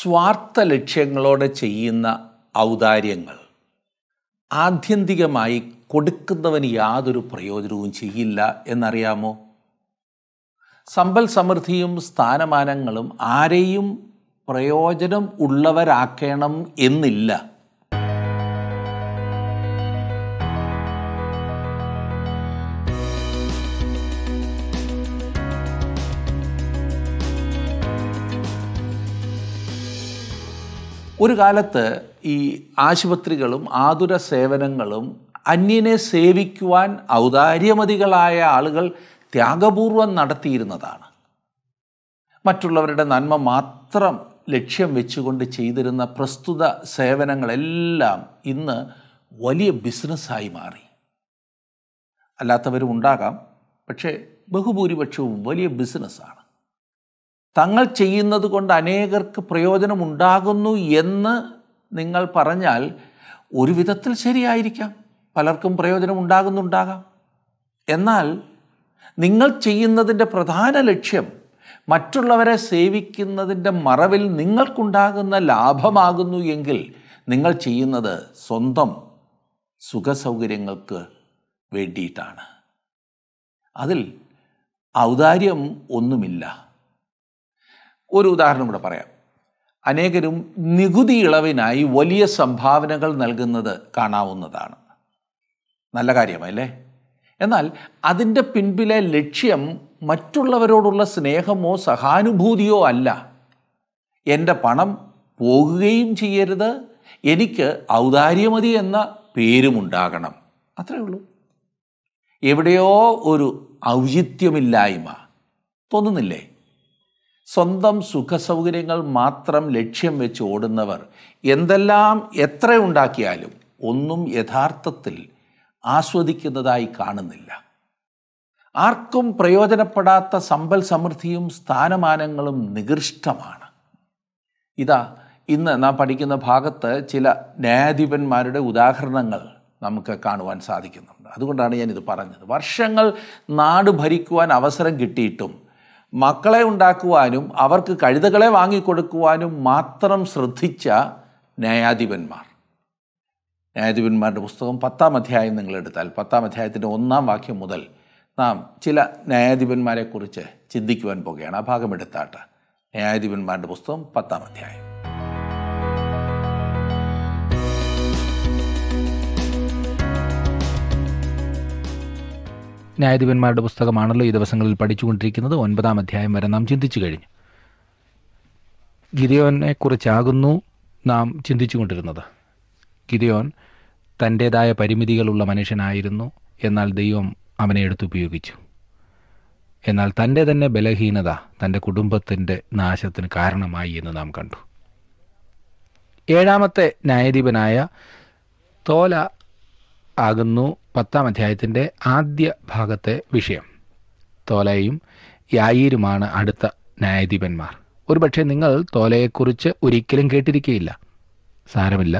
സ്വാർത്ഥ ലക്ഷ്യങ്ങളോടെ ചെയ്യുന്ന ഔദാര്യങ്ങൾ ആത്യന്തികമായി കൊടുക്കുന്നവന് യാതൊരു പ്രയോജനവും ചെയ്യില്ല എന്നറിയാമോ സമ്പൽ സമൃദ്ധിയും സ്ഥാനമാനങ്ങളും ആരെയും പ്രയോജനം ഉള്ളവരാക്കണം എന്നില്ല ഒരു കാലത്ത് ഈ ആശുപത്രികളും ആതുര സേവനങ്ങളും അന്യനെ സേവിക്കുവാൻ ഔദാര്യമതികളായ ആളുകൾ ത്യാഗപൂർവം നടത്തിയിരുന്നതാണ് മറ്റുള്ളവരുടെ നന്മ മാത്രം ലക്ഷ്യം വെച്ചുകൊണ്ട് ചെയ്തിരുന്ന പ്രസ്തുത സേവനങ്ങളെല്ലാം ഇന്ന് വലിയ ബിസിനസ്സായി മാറി അല്ലാത്തവരും ഉണ്ടാകാം പക്ഷേ ബഹുഭൂരിപക്ഷവും വലിയ ബിസിനസ്സാണ് തങ്ങൾ ചെയ്യുന്നത് കൊണ്ട് അനേകർക്ക് പ്രയോജനമുണ്ടാകുന്നു എന്ന് നിങ്ങൾ പറഞ്ഞാൽ ഒരു വിധത്തിൽ ശരിയായിരിക്കാം പലർക്കും പ്രയോജനം ഉണ്ടാകുന്നുണ്ടാകാം എന്നാൽ നിങ്ങൾ ചെയ്യുന്നതിൻ്റെ പ്രധാന ലക്ഷ്യം മറ്റുള്ളവരെ സേവിക്കുന്നതിൻ്റെ മറവിൽ നിങ്ങൾക്കുണ്ടാകുന്ന ലാഭമാകുന്നു എങ്കിൽ നിങ്ങൾ ചെയ്യുന്നത് സ്വന്തം സുഖസൗകര്യങ്ങൾക്ക് വേണ്ടിയിട്ടാണ് അതിൽ ഔദാര്യം ഒന്നുമില്ല ഒരു ഉദാഹരണം കൂടെ പറയാം അനേകരും നികുതി ഇളവിനായി വലിയ സംഭാവനകൾ നൽകുന്നത് കാണാവുന്നതാണ് നല്ല കാര്യമല്ലേ എന്നാൽ അതിൻ്റെ പിൻപിലെ ലക്ഷ്യം മറ്റുള്ളവരോടുള്ള സ്നേഹമോ സഹാനുഭൂതിയോ അല്ല എൻ്റെ പണം പോകുകയും ചെയ്യരുത് എനിക്ക് ഔദാര്യമതി എന്ന പേരുമുണ്ടാകണം അത്രേ ഉള്ളൂ എവിടെയോ ഒരു ഔചിത്യമില്ലായ്മ തോന്നുന്നില്ലേ സ്വന്തം സുഖസൗകര്യങ്ങൾ മാത്രം ലക്ഷ്യം വെച്ച് ഓടുന്നവർ എന്തെല്ലാം എത്ര ഉണ്ടാക്കിയാലും ഒന്നും യഥാർത്ഥത്തിൽ ആസ്വദിക്കുന്നതായി കാണുന്നില്ല ആർക്കും പ്രയോജനപ്പെടാത്ത സമ്പൽ സമൃദ്ധിയും സ്ഥാനമാനങ്ങളും നികൃഷ്ടമാണ് ഇതാ ഇന്ന് നാം പഠിക്കുന്ന ഭാഗത്ത് ചില ന്യായാധിപന്മാരുടെ ഉദാഹരണങ്ങൾ നമുക്ക് കാണുവാൻ സാധിക്കുന്നുണ്ട് അതുകൊണ്ടാണ് ഞാനിത് പറഞ്ഞത് വർഷങ്ങൾ നാട് ഭരിക്കുവാൻ അവസരം കിട്ടിയിട്ടും മക്കളെ ഉണ്ടാക്കുവാനും അവർക്ക് കഴുതകളെ വാങ്ങിക്കൊടുക്കുവാനും മാത്രം ശ്രദ്ധിച്ച ന്യായാധിപന്മാർ ന്യായാധിപന്മാരുടെ പുസ്തകം പത്താം അധ്യായം നിങ്ങളെടുത്താൽ പത്താം അധ്യായത്തിൻ്റെ ഒന്നാം വാക്യം മുതൽ നാം ചില ന്യായാധിപന്മാരെക്കുറിച്ച് ചിന്തിക്കുവാൻ പോകുകയാണ് ആ ഭാഗം എടുത്താട്ട് ന്യായാധിപന്മാരുടെ പുസ്തകം പത്താം അധ്യായം ന്യായാധിപന്മാരുടെ പുസ്തകമാണല്ലോ ഈ ദിവസങ്ങളിൽ പഠിച്ചുകൊണ്ടിരിക്കുന്നത് ഒൻപതാം അധ്യായം വരെ നാം ചിന്തിച്ചു കഴിഞ്ഞു ഗിരിയോനെ കുറിച്ചാകുന്നു നാം ചിന്തിച്ചുകൊണ്ടിരുന്നത് ഗിരിയോൻ തൻ്റേതായ പരിമിതികളുള്ള മനുഷ്യനായിരുന്നു എന്നാൽ ദൈവം അവനെ എടുത്തുപയോഗിച്ചു എന്നാൽ തൻ്റെ തന്നെ ബലഹീനത തൻ്റെ കുടുംബത്തിൻ്റെ നാശത്തിന് കാരണമായി എന്ന് നാം കണ്ടു ഏഴാമത്തെ ന്യായാധിപനായ തോല ആകുന്നു പത്താം അധ്യായത്തിൻ്റെ ആദ്യ ഭാഗത്തെ വിഷയം തോലയും യായീരുമാണ് അടുത്ത ന്യായാധിപന്മാർ ഒരുപക്ഷെ നിങ്ങൾ തോലയെക്കുറിച്ച് ഒരിക്കലും കേട്ടിരിക്കുകയില്ല സാരമില്ല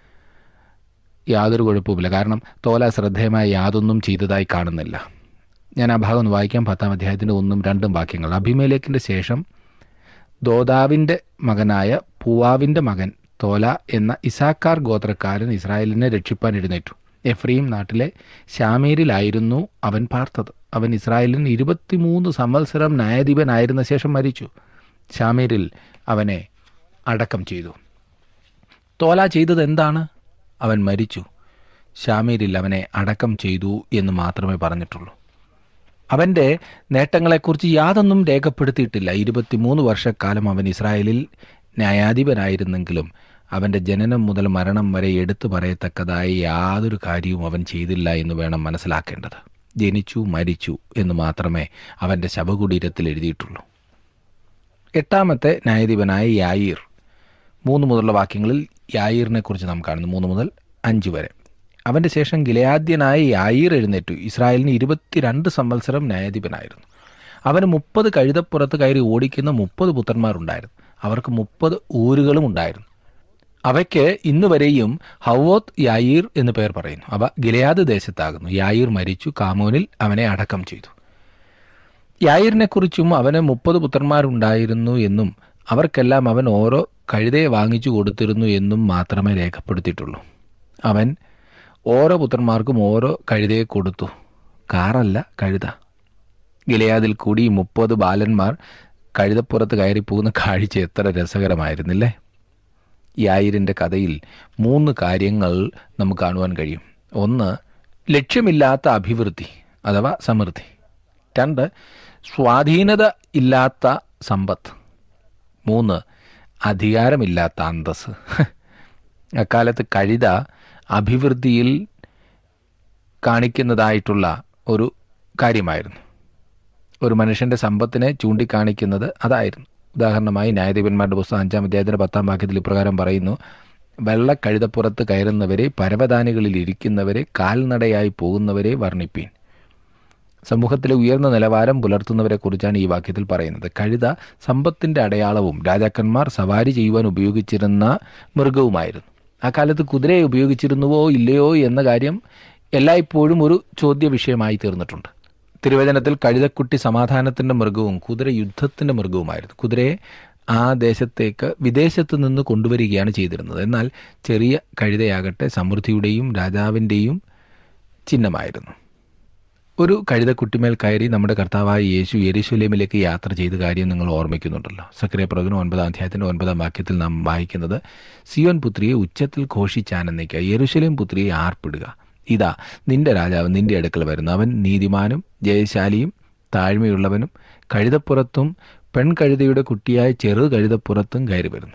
യാതൊരു കുഴപ്പവുമില്ല കാരണം തോല ശ്രദ്ധേയമായ യാതൊന്നും ചെയ്തതായി കാണുന്നില്ല ഞാൻ ആ ഭാഗം ഒന്ന് വായിക്കാം പത്താം അധ്യായത്തിൻ്റെ ഒന്നും രണ്ടും വാക്യങ്ങൾ അഭിമേലേക്കിൻ്റെ ശേഷം ദോദാവിൻ്റെ മകനായ പൂവാവിൻ്റെ മകൻ തോല എന്ന ഇസാക്കാർ ഗോത്രക്കാരൻ ഇസ്രായേലിനെ രക്ഷിപ്പാൻ എഴുന്നേറ്റു എഫ്രീം നാട്ടിലെ ഷാമീരിലായിരുന്നു അവൻ പാർത്തത് അവൻ ഇസ്രായേലിന് ഇരുപത്തിമൂന്ന് സംവത്സരം ന്യായാധിപനായിരുന്ന ശേഷം മരിച്ചു ഷാമീരിൽ അവനെ അടക്കം ചെയ്തു തോല ചെയ്തത് എന്താണ് അവൻ മരിച്ചു ഷാമീരിൽ അവനെ അടക്കം ചെയ്തു എന്ന് മാത്രമേ പറഞ്ഞിട്ടുള്ളൂ അവൻ്റെ നേട്ടങ്ങളെക്കുറിച്ച് യാതൊന്നും രേഖപ്പെടുത്തിയിട്ടില്ല ഇരുപത്തിമൂന്ന് വർഷക്കാലം അവൻ ഇസ്രായേലിൽ ന്യായാധിപനായിരുന്നെങ്കിലും അവൻ്റെ ജനനം മുതൽ മരണം വരെ എടുത്തു പറയത്തക്കതായി യാതൊരു കാര്യവും അവൻ ചെയ്തില്ല എന്ന് വേണം മനസ്സിലാക്കേണ്ടത് ജനിച്ചു മരിച്ചു എന്ന് മാത്രമേ അവൻ്റെ ശവകുടീരത്തിൽ എഴുതിയിട്ടുള്ളൂ എട്ടാമത്തെ ന്യായാധിപനായ യായീർ മൂന്ന് മുതലുള്ള വാക്യങ്ങളിൽ യായീറിനെ കുറിച്ച് നാം കാണുന്നു മൂന്ന് മുതൽ അഞ്ച് വരെ അവൻ്റെ ശേഷം ഗിലയാദ്യനായ യായീർ എഴുന്നേറ്റു ഇസ്രായേലിന് ഇരുപത്തിരണ്ട് സംവത്സരം ന്യായാധിപനായിരുന്നു അവന് മുപ്പത് കഴുതപ്പുറത്ത് കയറി ഓടിക്കുന്ന മുപ്പത് പുത്രന്മാരുണ്ടായിരുന്നു അവർക്ക് മുപ്പത് ഊരുകളും ഉണ്ടായിരുന്നു അവയ്ക്ക് ഇന്ന് വരെയും ഹവോത്ത് യായീർ എന്ന് പേർ പറയുന്നു അവ ഗിലയാദ് ദേശത്താകുന്നു യായീർ മരിച്ചു കാമോനിൽ അവനെ അടക്കം ചെയ്തു യായീറിനെക്കുറിച്ചും അവന് മുപ്പത് പുത്രന്മാരുണ്ടായിരുന്നു എന്നും അവർക്കെല്ലാം അവൻ ഓരോ കഴുതയെ വാങ്ങിച്ചു കൊടുത്തിരുന്നു എന്നും മാത്രമേ രേഖപ്പെടുത്തിയിട്ടുള്ളൂ അവൻ ഓരോ പുത്രന്മാർക്കും ഓരോ കഴുതയെ കൊടുത്തു കാറല്ല കഴുത ഗിലയാദിൽ കൂടി മുപ്പത് ബാലന്മാർ കഴുതപ്പുറത്ത് കയറിപ്പോകുന്ന കാഴ്ച എത്ര രസകരമായിരുന്നില്ലേ യായിരിൻ്റെ കഥയിൽ മൂന്ന് കാര്യങ്ങൾ നമുക്ക് കാണുവാൻ കഴിയും ഒന്ന് ലക്ഷ്യമില്ലാത്ത അഭിവൃദ്ധി അഥവാ സമൃദ്ധി രണ്ട് സ്വാധീനത ഇല്ലാത്ത സമ്പത്ത് മൂന്ന് അധികാരമില്ലാത്ത അന്തസ് അക്കാലത്ത് കഴുത അഭിവൃദ്ധിയിൽ കാണിക്കുന്നതായിട്ടുള്ള ഒരു കാര്യമായിരുന്നു ഒരു മനുഷ്യൻ്റെ സമ്പത്തിനെ ചൂണ്ടിക്കാണിക്കുന്നത് അതായിരുന്നു ഉദാഹരണമായി ന്യായാധിപന്മാരുടെ പുസ്തകം അഞ്ചാം അധ്യായത്തിൻ്റെ പത്താം വാക്യത്തിൽ ഇപ്രകാരം പറയുന്നു വെള്ള കഴുതപ്പുറത്ത് കയറുന്നവരെ പരവതാനികളിൽ ഇരിക്കുന്നവരെ കാൽനടയായി പോകുന്നവരെ വർണ്ണിപ്പീൻ സമൂഹത്തിലെ ഉയർന്ന നിലവാരം പുലർത്തുന്നവരെ കുറിച്ചാണ് ഈ വാക്യത്തിൽ പറയുന്നത് കഴുത സമ്പത്തിൻ്റെ അടയാളവും രാജാക്കന്മാർ സവാരി ചെയ്യുവാൻ ഉപയോഗിച്ചിരുന്ന മൃഗവുമായിരുന്നു ആ കാലത്ത് കുതിരയെ ഉപയോഗിച്ചിരുന്നുവോ ഇല്ലയോ എന്ന കാര്യം എല്ലായ്പ്പോഴും ഒരു ചോദ്യ വിഷയമായി തീർന്നിട്ടുണ്ട് തിരുവചനത്തിൽ കഴുതക്കുട്ടി സമാധാനത്തിൻ്റെ മൃഗവും കുതിര യുദ്ധത്തിൻ്റെ മൃഗവുമായിരുന്നു കുതിരയെ ആ ദേശത്തേക്ക് വിദേശത്ത് നിന്ന് കൊണ്ടുവരികയാണ് ചെയ്തിരുന്നത് എന്നാൽ ചെറിയ കഴുതയാകട്ടെ സമൃദ്ധിയുടെയും രാജാവിൻ്റെയും ചിഹ്നമായിരുന്നു ഒരു കഴുതക്കുട്ടിമേൽ കയറി നമ്മുടെ കർത്താവായ യേശു യെരുശലേമിലേക്ക് യാത്ര ചെയ്ത കാര്യം നിങ്ങൾ ഓർമ്മിക്കുന്നുണ്ടല്ലോ സക്രിയ പ്രവചനം ഒൻപതാം അധ്യായത്തിൻ്റെ ഒൻപതാം വാക്യത്തിൽ നാം വായിക്കുന്നത് സിയോൻ പുത്രിയെ ഉച്ചത്തിൽ ഘോഷിച്ചാനന്ദിക്കുക യെരുശലേം പുത്രിയെ ആർപ്പിടുക ഇതാ നിന്റെ രാജാവ് നിന്റെ അടുക്കൽ വരുന്നു അവൻ നീതിമാനും ജയശാലിയും താഴ്മയുള്ളവനും കഴുതപ്പുറത്തും പെൺകഴുതയുടെ കുട്ടിയായ ചെറു കഴുതപ്പുറത്തും കയറി വരുന്നു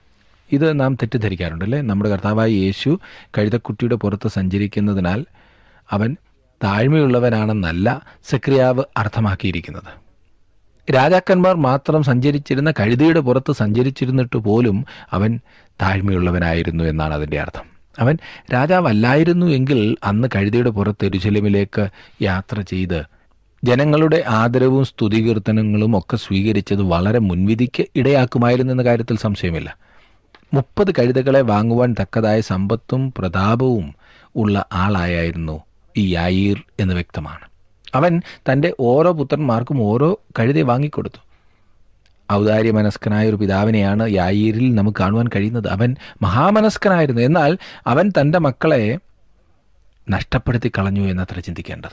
ഇത് നാം തെറ്റിദ്ധരിക്കാറുണ്ടല്ലേ നമ്മുടെ കർത്താവായ യേശു കഴുതക്കുട്ടിയുടെ പുറത്ത് സഞ്ചരിക്കുന്നതിനാൽ അവൻ താഴ്മയുള്ളവനാണെന്നല്ല സക്രിയാവ് അർത്ഥമാക്കിയിരിക്കുന്നത് രാജാക്കന്മാർ മാത്രം സഞ്ചരിച്ചിരുന്ന കഴുതയുടെ പുറത്ത് സഞ്ചരിച്ചിരുന്നിട്ട് പോലും അവൻ താഴ്മയുള്ളവനായിരുന്നു എന്നാണ് അതിൻ്റെ അർത്ഥം അവൻ രാജാവല്ലായിരുന്നു എങ്കിൽ അന്ന് കഴുതയുടെ പുറത്ത് എരുശലമിലേക്ക് യാത്ര ചെയ്ത് ജനങ്ങളുടെ ആദരവും സ്തുതികീർത്തനങ്ങളും ഒക്കെ സ്വീകരിച്ചത് വളരെ മുൻവിധിക്ക് ഇടയാക്കുമായിരുന്നു എന്ന കാര്യത്തിൽ സംശയമില്ല മുപ്പത് കഴുതകളെ വാങ്ങുവാൻ തക്കതായ സമ്പത്തും പ്രതാപവും ഉള്ള ആളായിരുന്നു ഈ യായീർ എന്ന് വ്യക്തമാണ് അവൻ തൻ്റെ ഓരോ പുത്രന്മാർക്കും ഓരോ കഴുതെ വാങ്ങിക്കൊടുത്തു ഔദാര്യമനസ്കനായ ഒരു പിതാവിനെയാണ് യായീരിൽ നമുക്ക് കാണുവാൻ കഴിയുന്നത് അവൻ മഹാമനസ്കനായിരുന്നു എന്നാൽ അവൻ തൻ്റെ മക്കളെ നഷ്ടപ്പെടുത്തി കളഞ്ഞു എന്നത്ര ചിന്തിക്കേണ്ടത്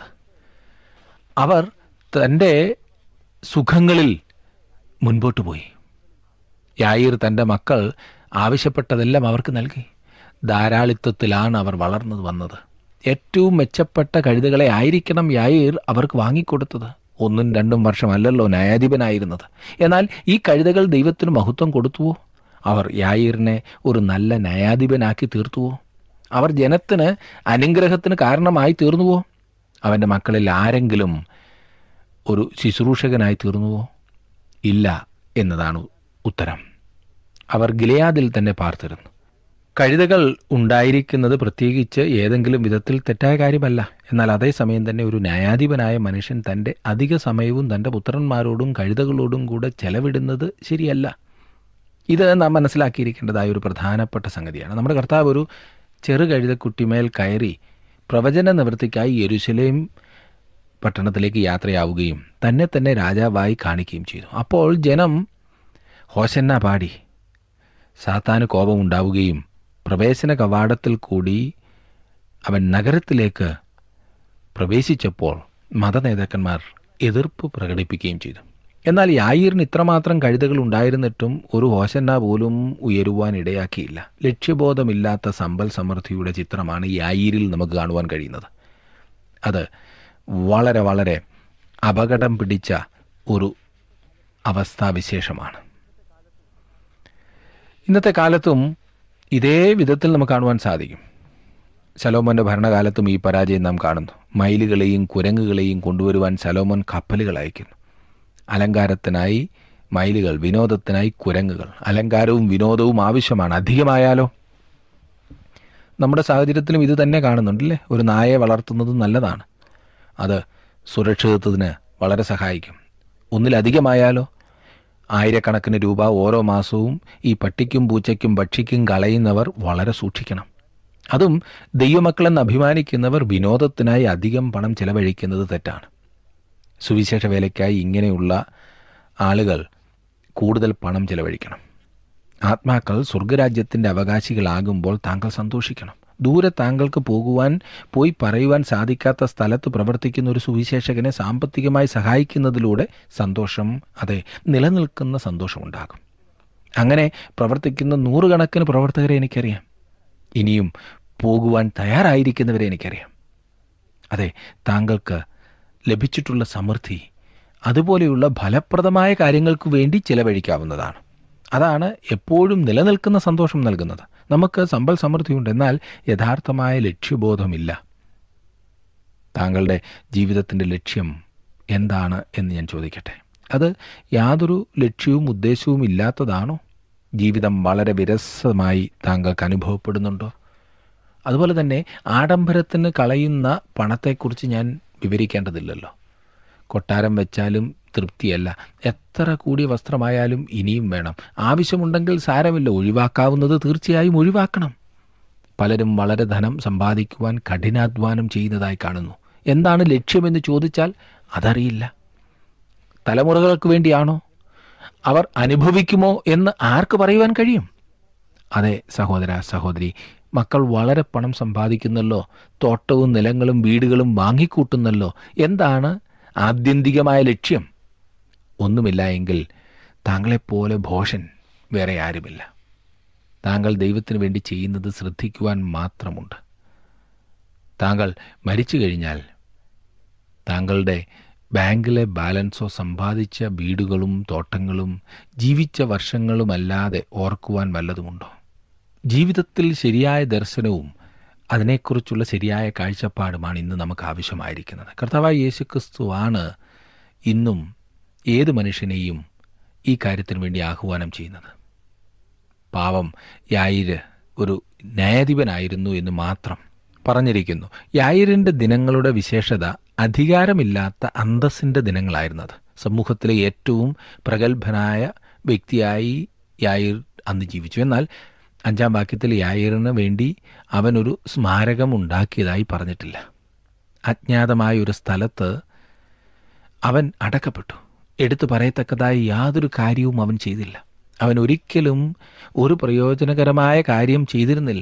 അവർ തൻ്റെ സുഖങ്ങളിൽ മുൻപോട്ട് പോയി യായീർ തൻ്റെ മക്കൾ ആവശ്യപ്പെട്ടതെല്ലാം അവർക്ക് നൽകി ധാരാളിത്വത്തിലാണ് അവർ വളർന്നു വന്നത് ഏറ്റവും മെച്ചപ്പെട്ട കഴുതുകളെ ആയിരിക്കണം യായീർ അവർക്ക് വാങ്ങിക്കൊടുത്തത് ഒന്നും രണ്ടും വർഷമല്ലല്ലോ ന്യായാധിപനായിരുന്നത് എന്നാൽ ഈ കഴുതകൾ ദൈവത്തിന് മഹത്വം കൊടുത്തുവോ അവർ യായീറിനെ ഒരു നല്ല ന്യായാധിപനാക്കി തീർത്തുവോ അവർ ജനത്തിന് അനുഗ്രഹത്തിന് കാരണമായി തീർന്നുവോ അവൻ്റെ മക്കളിൽ ആരെങ്കിലും ഒരു ശുശ്രൂഷകനായി തീർന്നുവോ ഇല്ല എന്നതാണ് ഉത്തരം അവർ ഗിലയാദിൽ തന്നെ പാർത്തിരുന്നു കഴുതകൾ ഉണ്ടായിരിക്കുന്നത് പ്രത്യേകിച്ച് ഏതെങ്കിലും വിധത്തിൽ തെറ്റായ കാര്യമല്ല എന്നാൽ അതേസമയം തന്നെ ഒരു ന്യായാധിപനായ മനുഷ്യൻ തൻ്റെ അധിക സമയവും തൻ്റെ പുത്രന്മാരോടും കഴുതകളോടും കൂടെ ചെലവിടുന്നത് ശരിയല്ല ഇത് നാം മനസ്സിലാക്കിയിരിക്കേണ്ടതായ ഒരു പ്രധാനപ്പെട്ട സംഗതിയാണ് നമ്മുടെ കർത്താവ് ഒരു ചെറു കഴുതക്കുട്ടിമേൽ കയറി പ്രവചന നിവൃത്തിക്കായി യെരുശലേം പട്ടണത്തിലേക്ക് യാത്രയാവുകയും തന്നെ തന്നെ രാജാവായി കാണിക്കുകയും ചെയ്തു അപ്പോൾ ജനം ഹോശന്ന പാടി സാത്താന് കോപമുണ്ടാവുകയും പ്രവേശന കവാടത്തിൽ കൂടി അവൻ നഗരത്തിലേക്ക് പ്രവേശിച്ചപ്പോൾ മതനേതാക്കന്മാർ എതിർപ്പ് പ്രകടിപ്പിക്കുകയും ചെയ്തു എന്നാൽ യായീറിന് ഇത്രമാത്രം കഴുതകൾ ഉണ്ടായിരുന്നിട്ടും ഒരു ഹോശന്ന പോലും ഉയരുവാൻ ഇടയാക്കിയില്ല ലക്ഷ്യബോധമില്ലാത്ത സമ്പൽ സമൃദ്ധിയുടെ ചിത്രമാണ് യായീരിൽ നമുക്ക് കാണുവാൻ കഴിയുന്നത് അത് വളരെ വളരെ അപകടം പിടിച്ച ഒരു അവസ്ഥാവിശേഷമാണ് ഇന്നത്തെ കാലത്തും ഇതേ വിധത്തിൽ നമുക്ക് കാണുവാൻ സാധിക്കും ശലോമോൻ്റെ ഭരണകാലത്തും ഈ പരാജയം നാം കാണുന്നു മയിലുകളെയും കുരങ്ങുകളെയും കൊണ്ടുവരുവാൻ ശലോമോൻ കപ്പലുകൾ അയക്കുന്നു അലങ്കാരത്തിനായി മയിലുകൾ വിനോദത്തിനായി കുരങ്ങുകൾ അലങ്കാരവും വിനോദവും ആവശ്യമാണ് അധികമായാലോ നമ്മുടെ സാഹചര്യത്തിലും ഇത് തന്നെ കാണുന്നുണ്ടല്ലേ ഒരു നായയെ വളർത്തുന്നത് നല്ലതാണ് അത് സുരക്ഷിതത്വത്തിന് വളരെ സഹായിക്കും ഒന്നിലധികമായാലോ ആയിരക്കണക്കിന് രൂപ ഓരോ മാസവും ഈ പട്ടിക്കും പൂച്ചയ്ക്കും ഭക്ഷിക്കും കളയുന്നവർ വളരെ സൂക്ഷിക്കണം അതും ദൈവമക്കളെന്ന് അഭിമാനിക്കുന്നവർ വിനോദത്തിനായി അധികം പണം ചെലവഴിക്കുന്നത് തെറ്റാണ് സുവിശേഷ വേലയ്ക്കായി ഇങ്ങനെയുള്ള ആളുകൾ കൂടുതൽ പണം ചെലവഴിക്കണം ആത്മാക്കൾ സ്വർഗരാജ്യത്തിൻ്റെ അവകാശികളാകുമ്പോൾ താങ്കൾ സന്തോഷിക്കണം ദൂരെ താങ്കൾക്ക് പോകുവാൻ പോയി പറയുവാൻ സാധിക്കാത്ത സ്ഥലത്ത് പ്രവർത്തിക്കുന്ന ഒരു സുവിശേഷകനെ സാമ്പത്തികമായി സഹായിക്കുന്നതിലൂടെ സന്തോഷം അതെ നിലനിൽക്കുന്ന സന്തോഷമുണ്ടാകും അങ്ങനെ പ്രവർത്തിക്കുന്ന നൂറുകണക്കിന് പ്രവർത്തകരെ എനിക്കറിയാം ഇനിയും പോകുവാൻ തയ്യാറായിരിക്കുന്നവരെ എനിക്കറിയാം അതെ താങ്കൾക്ക് ലഭിച്ചിട്ടുള്ള സമൃദ്ധി അതുപോലെയുള്ള ഫലപ്രദമായ കാര്യങ്ങൾക്ക് വേണ്ടി ചിലവഴിക്കാവുന്നതാണ് അതാണ് എപ്പോഴും നിലനിൽക്കുന്ന സന്തോഷം നൽകുന്നത് നമുക്ക് സമ്പൽ സമൃദ്ധിയുണ്ട് എന്നാൽ യഥാർത്ഥമായ ലക്ഷ്യബോധമില്ല താങ്കളുടെ ജീവിതത്തിൻ്റെ ലക്ഷ്യം എന്താണ് എന്ന് ഞാൻ ചോദിക്കട്ടെ അത് യാതൊരു ലക്ഷ്യവും ഉദ്ദേശവും ഇല്ലാത്തതാണോ ജീവിതം വളരെ വിരസമായി താങ്കൾക്ക് അനുഭവപ്പെടുന്നുണ്ടോ അതുപോലെ തന്നെ ആഡംബരത്തിന് കളയുന്ന പണത്തെക്കുറിച്ച് ഞാൻ വിവരിക്കേണ്ടതില്ലല്ലോ കൊട്ടാരം വെച്ചാലും തൃപ്തിയല്ല എത്ര കൂടിയ വസ്ത്രമായാലും ഇനിയും വേണം ആവശ്യമുണ്ടെങ്കിൽ സാരമില്ല ഒഴിവാക്കാവുന്നത് തീർച്ചയായും ഒഴിവാക്കണം പലരും വളരെ ധനം സമ്പാദിക്കുവാൻ കഠിനാധ്വാനം ചെയ്യുന്നതായി കാണുന്നു എന്താണ് ലക്ഷ്യമെന്ന് ചോദിച്ചാൽ അതറിയില്ല തലമുറകൾക്ക് വേണ്ടിയാണോ അവർ അനുഭവിക്കുമോ എന്ന് ആർക്ക് പറയുവാൻ കഴിയും അതെ സഹോദര സഹോദരി മക്കൾ വളരെ പണം സമ്പാദിക്കുന്നല്ലോ തോട്ടവും നിലങ്ങളും വീടുകളും വാങ്ങിക്കൂട്ടുന്നല്ലോ എന്താണ് ആത്യന്തികമായ ലക്ഷ്യം ഒന്നുമില്ല എങ്കിൽ താങ്കളെപ്പോലെ ഭോഷൻ വേറെ ആരുമില്ല താങ്കൾ ദൈവത്തിന് വേണ്ടി ചെയ്യുന്നത് ശ്രദ്ധിക്കുവാൻ മാത്രമുണ്ട് താങ്കൾ മരിച്ചു കഴിഞ്ഞാൽ താങ്കളുടെ ബാങ്കിലെ ബാലൻസോ സമ്പാദിച്ച വീടുകളും തോട്ടങ്ങളും ജീവിച്ച വർഷങ്ങളുമല്ലാതെ ഓർക്കുവാൻ വല്ലതുമുണ്ടോ ജീവിതത്തിൽ ശരിയായ ദർശനവും അതിനെക്കുറിച്ചുള്ള ശരിയായ കാഴ്ചപ്പാടുമാണ് ഇന്ന് നമുക്ക് ആവശ്യമായിരിക്കുന്നത് കർത്താവായ യേശുക്രിസ്തു ആണ് ഇന്നും ഏത് മനുഷ്യനെയും ഈ കാര്യത്തിന് വേണ്ടി ആഹ്വാനം ചെയ്യുന്നത് പാവം യായിര് ഒരു ന്യായാധിപനായിരുന്നു എന്ന് മാത്രം പറഞ്ഞിരിക്കുന്നു യായിരിൻ്റെ ദിനങ്ങളുടെ വിശേഷത അധികാരമില്ലാത്ത അന്തസ്സിൻ്റെ ദിനങ്ങളായിരുന്നത് സമൂഹത്തിലെ ഏറ്റവും പ്രഗത്ഭനായ വ്യക്തിയായി യായിർ അന്ന് ജീവിച്ചു എന്നാൽ അഞ്ചാം വാക്യത്തിൽ യായിറിന് വേണ്ടി അവനൊരു സ്മാരകം ഉണ്ടാക്കിയതായി പറഞ്ഞിട്ടില്ല അജ്ഞാതമായ ഒരു സ്ഥലത്ത് അവൻ അടക്കപ്പെട്ടു എടുത്തു പറയത്തക്കതായി യാതൊരു കാര്യവും അവൻ ചെയ്തില്ല അവൻ ഒരിക്കലും ഒരു പ്രയോജനകരമായ കാര്യം ചെയ്തിരുന്നില്ല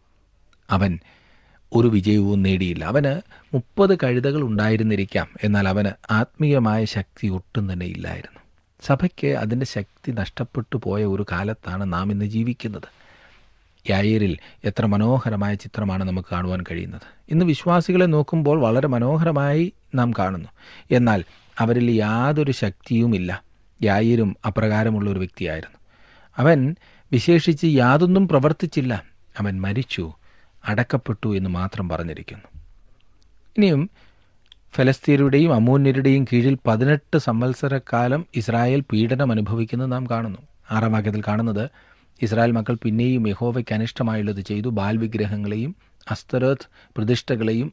അവൻ ഒരു വിജയവും നേടിയില്ല അവന് മുപ്പത് കഴുതകൾ ഉണ്ടായിരുന്നിരിക്കാം എന്നാൽ അവന് ആത്മീയമായ ശക്തി ഒട്ടും തന്നെ ഇല്ലായിരുന്നു സഭയ്ക്ക് അതിൻ്റെ ശക്തി നഷ്ടപ്പെട്ടു പോയ ഒരു കാലത്താണ് നാം ഇന്ന് ജീവിക്കുന്നത് യായിരിൽ എത്ര മനോഹരമായ ചിത്രമാണ് നമുക്ക് കാണുവാൻ കഴിയുന്നത് ഇന്ന് വിശ്വാസികളെ നോക്കുമ്പോൾ വളരെ മനോഹരമായി നാം കാണുന്നു എന്നാൽ അവരിൽ യാതൊരു ശക്തിയുമില്ല യായിരും അപ്രകാരമുള്ള ഒരു വ്യക്തിയായിരുന്നു അവൻ വിശേഷിച്ച് യാതൊന്നും പ്രവർത്തിച്ചില്ല അവൻ മരിച്ചു അടക്കപ്പെട്ടു എന്ന് മാത്രം പറഞ്ഞിരിക്കുന്നു ഇനിയും ഫലസ്തീനരുടെയും അമൂന്യരുടെയും കീഴിൽ പതിനെട്ട് സംവത്സരക്കാലം ഇസ്രായേൽ പീഡനം അനുഭവിക്കുന്നത് നാം കാണുന്നു ആറാം വാക്യത്തിൽ കാണുന്നത് ഇസ്രായേൽ മക്കൾ പിന്നെയും യഹോവയ്ക്ക് അനിഷ്ടമായുള്ളത് ചെയ്തു ബാൽ വിഗ്രഹങ്ങളെയും അസ്തരോത്ത് പ്രതിഷ്ഠകളെയും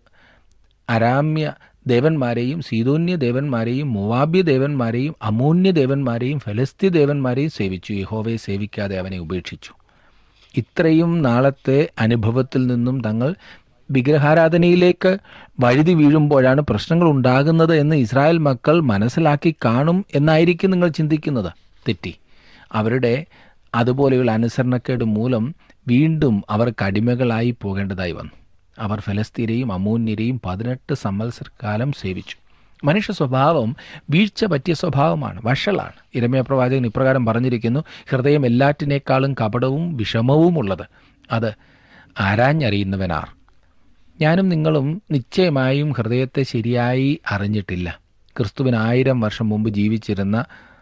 അരാമ്യ ദേവന്മാരെയും സീതോന്യ ദേവന്മാരെയും മുവാബ്യ ദേവന്മാരെയും അമൂന്യ ദേവന്മാരെയും ഫലസ്തീ ദേവന്മാരെയും സേവിച്ചു യഹോവയെ സേവിക്കാതെ അവനെ ഉപേക്ഷിച്ചു ഇത്രയും നാളത്തെ അനുഭവത്തിൽ നിന്നും തങ്ങൾ വിഗ്രഹാരാധനയിലേക്ക് വഴുതി വീഴുമ്പോഴാണ് പ്രശ്നങ്ങൾ ഉണ്ടാകുന്നത് എന്ന് ഇസ്രായേൽ മക്കൾ മനസ്സിലാക്കി കാണും എന്നായിരിക്കും നിങ്ങൾ ചിന്തിക്കുന്നത് തെറ്റി അവരുടെ അതുപോലെയുള്ള അനുസരണക്കേട് മൂലം വീണ്ടും അവർക്ക് അടിമകളായി പോകേണ്ടതായി വന്നു അവർ ഫലസ്തീനെയും അമൂന്യരെയും പതിനെട്ട് സംവത്സരക്കാലം സേവിച്ചു മനുഷ്യ സ്വഭാവം വീഴ്ച പറ്റിയ സ്വഭാവമാണ് വഷളാണ് ഇരമയ പ്രവാചകൻ ഇപ്രകാരം പറഞ്ഞിരിക്കുന്നു ഹൃദയം എല്ലാറ്റിനേക്കാളും കപടവും വിഷമവുമുള്ളത് അത് ആരാഞ്ഞറിയുന്നവനാർ ഞാനും നിങ്ങളും നിശ്ചയമായും ഹൃദയത്തെ ശരിയായി അറിഞ്ഞിട്ടില്ല ക്രിസ്തുവിന് ആയിരം വർഷം മുമ്പ് ജീവിച്ചിരുന്ന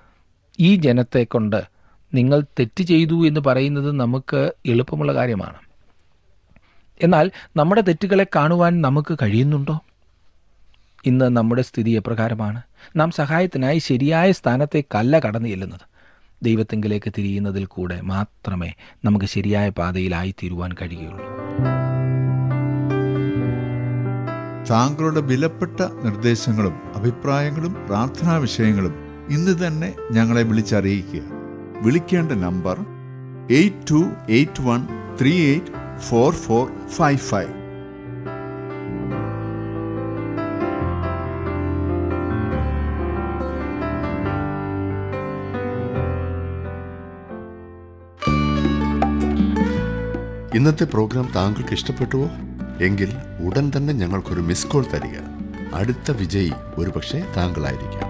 ഈ ജനത്തെ കൊണ്ട് നിങ്ങൾ തെറ്റ് ചെയ്തു എന്ന് പറയുന്നത് നമുക്ക് എളുപ്പമുള്ള കാര്യമാണ് എന്നാൽ നമ്മുടെ തെറ്റുകളെ കാണുവാൻ നമുക്ക് കഴിയുന്നുണ്ടോ ഇന്ന് നമ്മുടെ സ്ഥിതി എപ്രകാരമാണ് നാം സഹായത്തിനായി ശരിയായ സ്ഥാനത്തേക്കല്ല കടന്നു ചെല്ലുന്നത് ദൈവത്തെങ്കിലേക്ക് തിരിയുന്നതിൽ കൂടെ മാത്രമേ നമുക്ക് ശരിയായ പാതയിലായി തീരുവാൻ കഴിയുള്ളൂ താങ്കളുടെ വിലപ്പെട്ട നിർദ്ദേശങ്ങളും അഭിപ്രായങ്ങളും പ്രാർത്ഥനാ വിഷയങ്ങളും ഇന്ന് തന്നെ ഞങ്ങളെ വിളിച്ചറിയിക്കുക വിളിക്കേണ്ട number eight two eight one three eight four four five five ഇന്നത്തെ പ്രോഗ്രാം താങ്കൾക്ക് ഇഷ്ടപ്പെട്ടുവോ എങ്കിൽ ഉടൻ തന്നെ ഞങ്ങൾക്കൊരു മിസ് കോൾ തരിക അടുത്ത വിജയി ഒരുപക്ഷെ താങ്കളായിരിക്കാം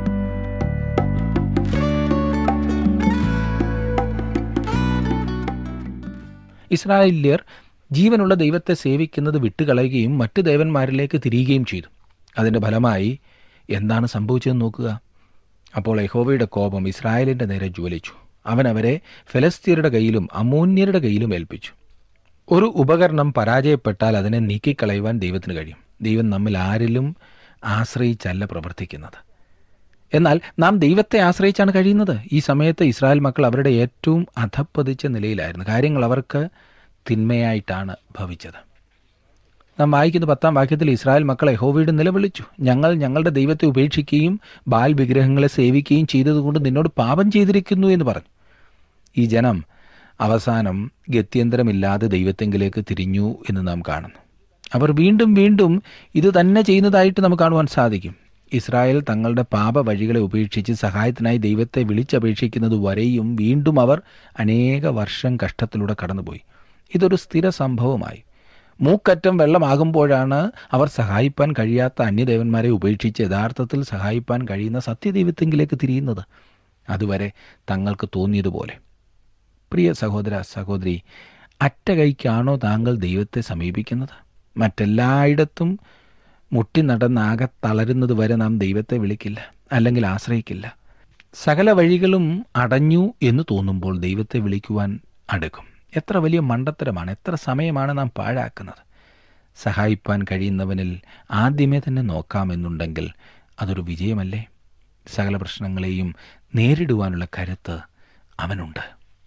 ഇസ്രായേല്യർ ജീവനുള്ള ദൈവത്തെ സേവിക്കുന്നത് വിട്ടുകളയുകയും മറ്റു ദേവന്മാരിലേക്ക് തിരിയുകയും ചെയ്തു അതിൻ്റെ ഫലമായി എന്താണ് സംഭവിച്ചതെന്ന് നോക്കുക അപ്പോൾ യഹോവയുടെ കോപം ഇസ്രായേലിൻ്റെ നേരെ ജ്വലിച്ചു അവൻ അവരെ ഫലസ്തീനയുടെ കയ്യിലും അമൂന്യരുടെ കയ്യിലും ഏൽപ്പിച്ചു ഒരു ഉപകരണം പരാജയപ്പെട്ടാൽ അതിനെ നീക്കിക്കളയുവാൻ ദൈവത്തിന് കഴിയും ദൈവം നമ്മിൽ ആരിലും ആശ്രയിച്ചല്ല പ്രവർത്തിക്കുന്നത് എന്നാൽ നാം ദൈവത്തെ ആശ്രയിച്ചാണ് കഴിയുന്നത് ഈ സമയത്ത് ഇസ്രായേൽ മക്കൾ അവരുടെ ഏറ്റവും അധപ്പതിച്ച നിലയിലായിരുന്നു കാര്യങ്ങൾ അവർക്ക് തിന്മയായിട്ടാണ് ഭവിച്ചത് നാം വായിക്കുന്ന പത്താം വാക്യത്തിൽ ഇസ്രായേൽ മക്കൾ യഹോവയുടെ നിലവിളിച്ചു ഞങ്ങൾ ഞങ്ങളുടെ ദൈവത്തെ ഉപേക്ഷിക്കുകയും ബാൽ വിഗ്രഹങ്ങളെ സേവിക്കുകയും ചെയ്തതുകൊണ്ട് നിന്നോട് പാപം ചെയ്തിരിക്കുന്നു എന്ന് പറഞ്ഞു ഈ ജനം അവസാനം ഗത്യന്തരമില്ലാതെ ദൈവത്തെങ്കിലേക്ക് തിരിഞ്ഞു എന്ന് നാം കാണുന്നു അവർ വീണ്ടും വീണ്ടും ഇത് തന്നെ ചെയ്യുന്നതായിട്ട് നമുക്ക് കാണുവാൻ സാധിക്കും ഇസ്രായേൽ തങ്ങളുടെ പാപ വഴികളെ ഉപേക്ഷിച്ച് സഹായത്തിനായി ദൈവത്തെ വിളിച്ചപേക്ഷിക്കുന്നത് വരെയും വീണ്ടും അവർ അനേക വർഷം കഷ്ടത്തിലൂടെ കടന്നുപോയി ഇതൊരു സ്ഥിര സംഭവമായി മൂക്കറ്റം വെള്ളമാകുമ്പോഴാണ് അവർ സഹായിപ്പാൻ കഴിയാത്ത അന്യദേവന്മാരെ ഉപേക്ഷിച്ച് യഥാർത്ഥത്തിൽ സഹായിപ്പാൻ കഴിയുന്ന സത്യദൈവത്തെങ്കിലേക്ക് തിരിയുന്നത് അതുവരെ തങ്ങൾക്ക് തോന്നിയതുപോലെ പ്രിയ സഹോദര സഹോദരി അറ്റ കൈക്കാണോ താങ്കൾ ദൈവത്തെ സമീപിക്കുന്നത് മറ്റെല്ലായിടത്തും മുട്ടി നടന്നാകെ തളരുന്നത് വരെ നാം ദൈവത്തെ വിളിക്കില്ല അല്ലെങ്കിൽ ആശ്രയിക്കില്ല സകല വഴികളും അടഞ്ഞു എന്ന് തോന്നുമ്പോൾ ദൈവത്തെ വിളിക്കുവാൻ അടുക്കും എത്ര വലിയ മണ്ടത്തരമാണ് എത്ര സമയമാണ് നാം പാഴാക്കുന്നത് സഹായിപ്പാൻ കഴിയുന്നവനിൽ ആദ്യമേ തന്നെ നോക്കാമെന്നുണ്ടെങ്കിൽ അതൊരു വിജയമല്ലേ സകല പ്രശ്നങ്ങളെയും നേരിടുവാനുള്ള കരുത്ത് അവനുണ്ട്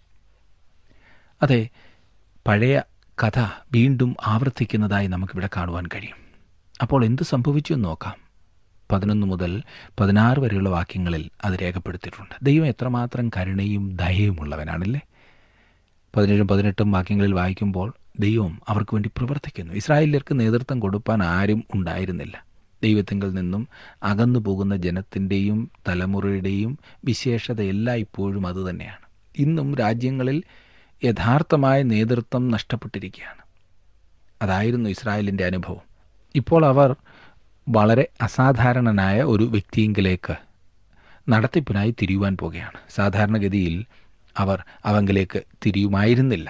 അതെ പഴയ കഥ വീണ്ടും ആവർത്തിക്കുന്നതായി നമുക്കിവിടെ കാണുവാൻ കഴിയും അപ്പോൾ എന്ത് സംഭവിച്ചു എന്ന് നോക്കാം പതിനൊന്ന് മുതൽ പതിനാറ് വരെയുള്ള വാക്യങ്ങളിൽ അത് രേഖപ്പെടുത്തിയിട്ടുണ്ട് ദൈവം എത്രമാത്രം കരുണയും ദയയുമുള്ളവനാണല്ലേ പതിനേഴും പതിനെട്ടും വാക്യങ്ങളിൽ വായിക്കുമ്പോൾ ദൈവം അവർക്ക് വേണ്ടി പ്രവർത്തിക്കുന്നു ഇസ്രായേലിയർക്ക് നേതൃത്വം കൊടുപ്പാൻ ആരും ഉണ്ടായിരുന്നില്ല ദൈവത്തിങ്കിൽ നിന്നും അകന്നു പോകുന്ന ജനത്തിൻ്റെയും തലമുറയുടെയും വിശേഷത എല്ലായ്പ്പോഴും അതുതന്നെയാണ് ഇന്നും രാജ്യങ്ങളിൽ യഥാർത്ഥമായ നേതൃത്വം നഷ്ടപ്പെട്ടിരിക്കുകയാണ് അതായിരുന്നു ഇസ്രായേലിൻ്റെ അനുഭവം ഇപ്പോൾ അവർ വളരെ അസാധാരണനായ ഒരു വ്യക്തിയെങ്കിലേക്ക് നടത്തിപ്പിനായി തിരിയുവാൻ പോകുകയാണ് സാധാരണഗതിയിൽ അവർ അവങ്കിലേക്ക് തിരിയുമായിരുന്നില്ല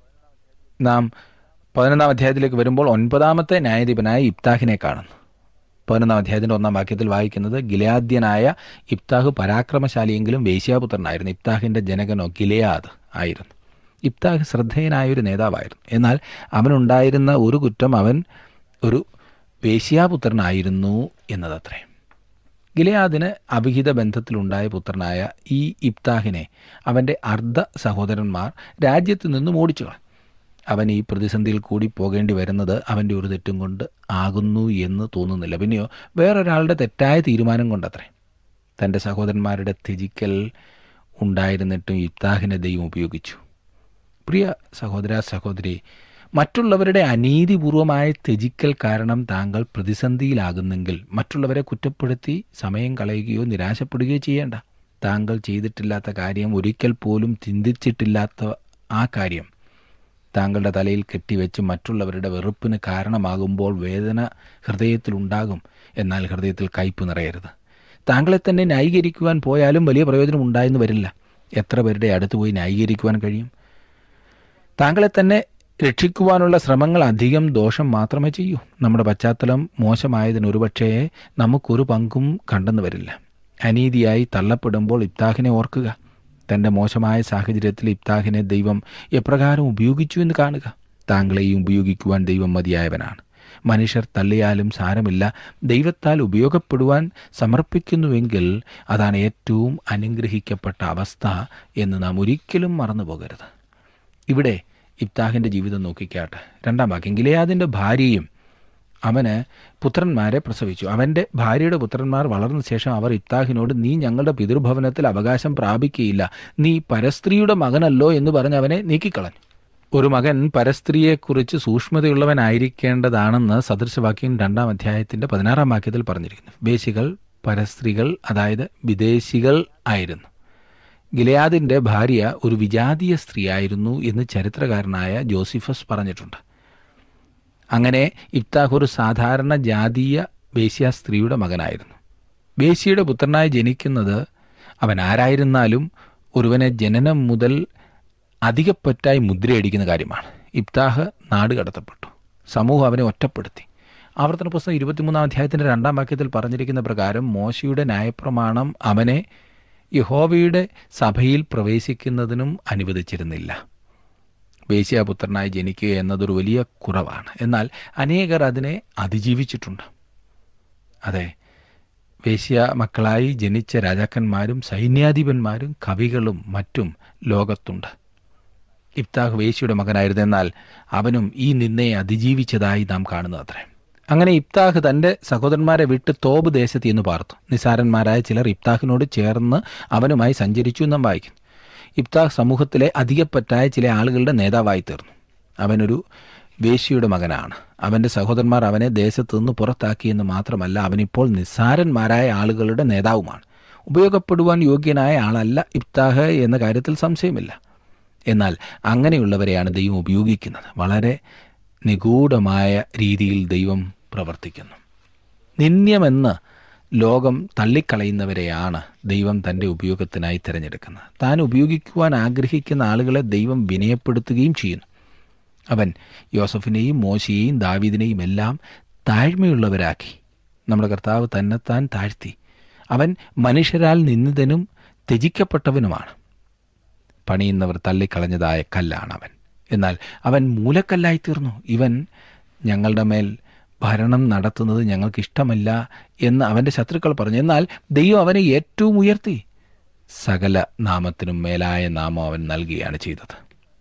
നാം പതിനൊന്നാം അധ്യായത്തിലേക്ക് വരുമ്പോൾ ഒൻപതാമത്തെ ന്യായാധിപനായ ഇബ്താഹിനെ കാണുന്നു പതിനൊന്നാം അധ്യായത്തിൻ്റെ ഒന്നാം വാക്യത്തിൽ വായിക്കുന്നത് ഗിലയാദ്യനായ ഇബ്താഹ് പരാക്രമശാലിയെങ്കിലും വേശ്യാപുത്രനായിരുന്നു ഇബ്താഹിൻ്റെ ജനകനോ ഗിലയാദ് ആയിരുന്നു ഇബ്താഹ് ശ്രദ്ധേയനായ ഒരു നേതാവായിരുന്നു എന്നാൽ അവനുണ്ടായിരുന്ന ഒരു കുറ്റം അവൻ ഒരു വേശ്യാപുത്രനായിരുന്നു എന്നതത്രേ ഗിലയാദിന് അവിഹിത ബന്ധത്തിലുണ്ടായ പുത്രനായ ഈ ഇബ്താഹിനെ അവൻ്റെ അർദ്ധ സഹോദരന്മാർ രാജ്യത്ത് നിന്നും ഓടിച്ചു അവൻ ഈ പ്രതിസന്ധിയിൽ കൂടി പോകേണ്ടി വരുന്നത് അവൻ്റെ ഒരു തെറ്റും കൊണ്ട് ആകുന്നു എന്ന് തോന്നുന്നില്ല പിന്നെയോ വേറൊരാളുടെ തെറ്റായ തീരുമാനം കൊണ്ടത്രേ തൻ്റെ സഹോദരന്മാരുടെ ത്യജിക്കൽ ഉണ്ടായിരുന്നിട്ടും ഇബ്താഹിനെ ദൈവം ഉപയോഗിച്ചു പ്രിയ സഹോദര സഹോദരി മറ്റുള്ളവരുടെ അനീതിപൂർവമായ ത്യജിക്കൽ കാരണം താങ്കൾ പ്രതിസന്ധിയിലാകുന്നെങ്കിൽ മറ്റുള്ളവരെ കുറ്റപ്പെടുത്തി സമയം കളയുകയോ നിരാശപ്പെടുകയോ ചെയ്യേണ്ട താങ്കൾ ചെയ്തിട്ടില്ലാത്ത കാര്യം ഒരിക്കൽ പോലും ചിന്തിച്ചിട്ടില്ലാത്ത ആ കാര്യം താങ്കളുടെ തലയിൽ കെട്ടിവെച്ച് മറ്റുള്ളവരുടെ വെറുപ്പിന് കാരണമാകുമ്പോൾ വേദന ഹൃദയത്തിലുണ്ടാകും എന്നാൽ ഹൃദയത്തിൽ കയ്പ് നിറയരുത് താങ്കളെ തന്നെ ന്യായീകരിക്കുവാൻ പോയാലും വലിയ പ്രയോജനം ഉണ്ടായെന്ന് വരില്ല എത്ര പേരുടെ അടുത്ത് പോയി ന്യായീകരിക്കുവാൻ കഴിയും താങ്കളെ തന്നെ രക്ഷിക്കുവാനുള്ള ശ്രമങ്ങൾ അധികം ദോഷം മാത്രമേ ചെയ്യൂ നമ്മുടെ പശ്ചാത്തലം മോശമായതിന് ഒരുപക്ഷേ നമുക്കൊരു പങ്കും കണ്ടെന്ന് വരില്ല അനീതിയായി തള്ളപ്പെടുമ്പോൾ ഇബ്താഹിനെ ഓർക്കുക തൻ്റെ മോശമായ സാഹചര്യത്തിൽ ഇബ്താഹിനെ ദൈവം എപ്രകാരം ഉപയോഗിച്ചു എന്ന് കാണുക താങ്കളെയും ഉപയോഗിക്കുവാൻ ദൈവം മതിയായവനാണ് മനുഷ്യർ തള്ളിയാലും സാരമില്ല ദൈവത്താൽ ഉപയോഗപ്പെടുവാൻ സമർപ്പിക്കുന്നുവെങ്കിൽ അതാണ് ഏറ്റവും അനുഗ്രഹിക്കപ്പെട്ട അവസ്ഥ എന്ന് നാം ഒരിക്കലും മറന്നു പോകരുത് ഇവിടെ ഇബ്താഹിൻ്റെ ജീവിതം നോക്കിക്കാട്ടെ രണ്ടാം വാക്യം ഗിലയാദിൻ്റെ ഭാര്യയും അവന് പുത്രന്മാരെ പ്രസവിച്ചു അവൻ്റെ ഭാര്യയുടെ പുത്രന്മാർ വളർന്ന ശേഷം അവർ ഇബ്താഹിനോട് നീ ഞങ്ങളുടെ പിതൃഭവനത്തിൽ അവകാശം പ്രാപിക്കുകയില്ല നീ പരസ്ത്രീയുടെ മകനല്ലോ എന്ന് പറഞ്ഞ് അവനെ നീക്കിക്കളഞ്ഞു ഒരു മകൻ പരസ്ത്രീയെക്കുറിച്ച് സൂക്ഷ്മതയുള്ളവനായിരിക്കേണ്ടതാണെന്ന് സദൃശവാക്യം രണ്ടാം അധ്യായത്തിൻ്റെ പതിനാറാം വാക്യത്തിൽ പറഞ്ഞിരിക്കുന്നു വേശികൾ പരസ്ത്രീകൾ അതായത് വിദേശികൾ ആയിരുന്നു ഗിലയാദിൻ്റെ ഭാര്യ ഒരു വിജാതീയ സ്ത്രീയായിരുന്നു എന്ന് ചരിത്രകാരനായ ജോസിഫസ് പറഞ്ഞിട്ടുണ്ട് അങ്ങനെ ഇബ്താഹ് ഒരു സാധാരണ ജാതീയ വേശ്യ സ്ത്രീയുടെ മകനായിരുന്നു വേശ്യയുടെ പുത്രനായി ജനിക്കുന്നത് അവൻ ആരായിരുന്നാലും ഒരുവനെ ജനനം മുതൽ അധികപ്പറ്റായി മുദ്രയടിക്കുന്ന കാര്യമാണ് ഇബ്താഹ് നാട് കടത്തപ്പെട്ടു സമൂഹം അവനെ ഒറ്റപ്പെടുത്തി ആവർത്തന പുസ്തകം ഇരുപത്തിമൂന്നാം അധ്യായത്തിൻ്റെ രണ്ടാം വാക്യത്തിൽ പറഞ്ഞിരിക്കുന്ന പ്രകാരം മോശയുടെ ന്യായപ്രമാണം അവനെ യഹോവയുടെ സഭയിൽ പ്രവേശിക്കുന്നതിനും അനുവദിച്ചിരുന്നില്ല വേശ്യാപുത്രനായി ജനിക്കുക എന്നതൊരു വലിയ കുറവാണ് എന്നാൽ അനേകർ അതിനെ അതിജീവിച്ചിട്ടുണ്ട് അതെ വേശ്യ മക്കളായി ജനിച്ച രാജാക്കന്മാരും സൈന്യാധിപന്മാരും കവികളും മറ്റും ലോകത്തുണ്ട് ഇബ്താഹ് വേശ്യയുടെ മകനായിരുന്നു എന്നാൽ അവനും ഈ നിന്നയെ അതിജീവിച്ചതായി നാം കാണുന്നത് അത്രേ അങ്ങനെ ഇബ്താഹ് തൻ്റെ സഹോദരന്മാരെ വിട്ട് തോബ് ദേശത്ത് എന്ന് പാർത്തു നിസാരന്മാരായ ചിലർ ഇബ്താഹിനോട് ചേർന്ന് അവനുമായി സഞ്ചരിച്ചു എന്നും വായിക്കുന്നു ഇബ്താഹ് സമൂഹത്തിലെ അധികപ്പറ്റായ ചില ആളുകളുടെ നേതാവായി തീർന്നു അവനൊരു വേശ്യയുടെ മകനാണ് അവൻ്റെ സഹോദരന്മാർ അവനെ ദേശത്തു നിന്ന് പുറത്താക്കിയെന്ന് മാത്രമല്ല അവനിപ്പോൾ നിസ്സാരന്മാരായ ആളുകളുടെ നേതാവുമാണ് ഉപയോഗപ്പെടുവാൻ യോഗ്യനായ ആളല്ല ഇബ്താഹ് എന്ന കാര്യത്തിൽ സംശയമില്ല എന്നാൽ അങ്ങനെയുള്ളവരെയാണ് ദൈവം ഉപയോഗിക്കുന്നത് വളരെ നിഗൂഢമായ രീതിയിൽ ദൈവം പ്രവർത്തിക്കുന്നു നിന്ദ്യമെന്ന് ലോകം തള്ളിക്കളയുന്നവരെയാണ് ദൈവം തൻ്റെ ഉപയോഗത്തിനായി തിരഞ്ഞെടുക്കുന്നത് താൻ ഉപയോഗിക്കുവാൻ ആഗ്രഹിക്കുന്ന ആളുകളെ ദൈവം വിനയപ്പെടുത്തുകയും ചെയ്യുന്നു അവൻ യോസഫിനെയും മോശയെയും ദാവീദിനെയും എല്ലാം താഴ്മയുള്ളവരാക്കി നമ്മുടെ കർത്താവ് തന്നെത്താൻ താഴ്ത്തി അവൻ മനുഷ്യരാൽ നിന്ദിതനും ത്യജിക്കപ്പെട്ടവനുമാണ് പണിയുന്നവർ തള്ളിക്കളഞ്ഞതായ കല്ലാണ് അവൻ എന്നാൽ അവൻ മൂലക്കല്ലായി തീർന്നു ഇവൻ ഞങ്ങളുടെ മേൽ ഭരണം നടത്തുന്നത് ഞങ്ങൾക്ക് ഇഷ്ടമല്ല എന്ന് അവൻ്റെ ശത്രുക്കൾ പറഞ്ഞു എന്നാൽ ദൈവം അവനെ ഏറ്റവും ഉയർത്തി സകല നാമത്തിനും മേലായ നാമം അവൻ നൽകുകയാണ് ചെയ്തത്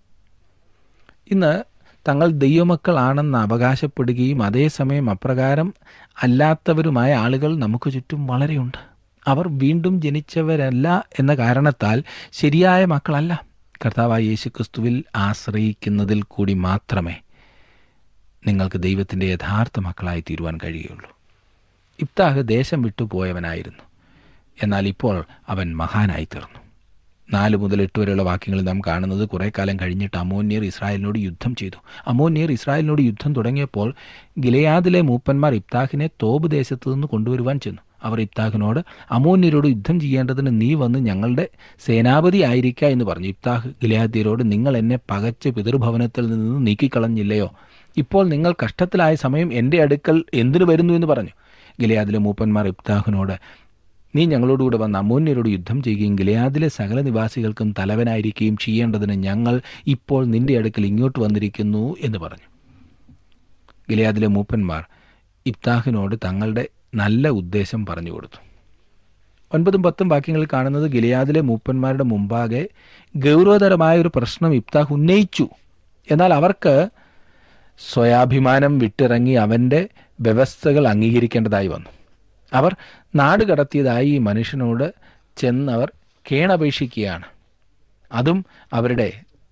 ഇന്ന് തങ്ങൾ ദൈവമക്കളാണെന്ന് അവകാശപ്പെടുകയും അതേസമയം അപ്രകാരം അല്ലാത്തവരുമായ ആളുകൾ നമുക്ക് ചുറ്റും വളരെയുണ്ട് അവർ വീണ്ടും ജനിച്ചവരല്ല എന്ന കാരണത്താൽ ശരിയായ മക്കളല്ല കർത്താവായ യേശുക്രിസ്തുവിൽ ആശ്രയിക്കുന്നതിൽ കൂടി മാത്രമേ നിങ്ങൾക്ക് ദൈവത്തിൻ്റെ യഥാർത്ഥ മക്കളായി തീരുവാൻ കഴിയുള്ളൂ ഇബ്താഹ് ദേശം വിട്ടുപോയവനായിരുന്നു എന്നാൽ ഇപ്പോൾ അവൻ മഹാനായി തീർന്നു നാല് മുതൽ എട്ട് വരെയുള്ള വാക്യങ്ങളിൽ നാം കാണുന്നത് കുറേ കാലം കഴിഞ്ഞിട്ട് അമോന്യർ ഇസ്രായേലിനോട് യുദ്ധം ചെയ്തു അമോന്യർ ഇസ്രായേലിനോട് യുദ്ധം തുടങ്ങിയപ്പോൾ ഗിലയാദിലെ മൂപ്പന്മാർ ഇബ്താഹിനെ തോബ് ദേശത്തു നിന്ന് കൊണ്ടുവരുവാൻ ചെന്നു അവർ ഇബ്താഹിനോട് അമോന്യരോട് യുദ്ധം ചെയ്യേണ്ടതിന് നീ വന്ന് ഞങ്ങളുടെ സേനാപതി ആയിരിക്ക എന്ന് പറഞ്ഞു ഇബ്താഹ് ഗിലയാദ്യരോട് നിങ്ങൾ എന്നെ പകച്ച് പിതൃഭവനത്തിൽ നിന്ന് നീക്കിക്കളഞ്ഞില്ലയോ ഇപ്പോൾ നിങ്ങൾ കഷ്ടത്തിലായ സമയം എൻ്റെ അടുക്കൽ എന്തിനു വരുന്നു എന്ന് പറഞ്ഞു ഗിലയാദിലെ മൂപ്പന്മാർ ഇബ്താഹിനോട് നീ ഞങ്ങളോടുകൂടെ വന്ന് അമോന്യരോട് യുദ്ധം ചെയ്യുകയും ഗിലയാദിലെ സകല നിവാസികൾക്കും തലവനായിരിക്കുകയും ചെയ്യേണ്ടതിന് ഞങ്ങൾ ഇപ്പോൾ നിന്റെ അടുക്കൽ ഇങ്ങോട്ട് വന്നിരിക്കുന്നു എന്ന് പറഞ്ഞു ഗിലയാദിലെ മൂപ്പന്മാർ ഇബ്താഹിനോട് തങ്ങളുടെ നല്ല ഉദ്ദേശം പറഞ്ഞു കൊടുത്തു ഒൻപതും പത്തും വാക്യങ്ങളിൽ കാണുന്നത് ഗിലയാദിലെ മൂപ്പന്മാരുടെ മുമ്പാകെ ഗൗരവതരമായ ഒരു പ്രശ്നം ഇബ്താഹ് ഉന്നയിച്ചു എന്നാൽ അവർക്ക് സ്വയാഭിമാനം വിട്ടിറങ്ങി അവൻ്റെ വ്യവസ്ഥകൾ അംഗീകരിക്കേണ്ടതായി വന്നു അവർ നാട് കടത്തിയതായി ഈ മനുഷ്യനോട് ചെന്നവർ കേണപേക്ഷിക്കുകയാണ് അതും അവരുടെ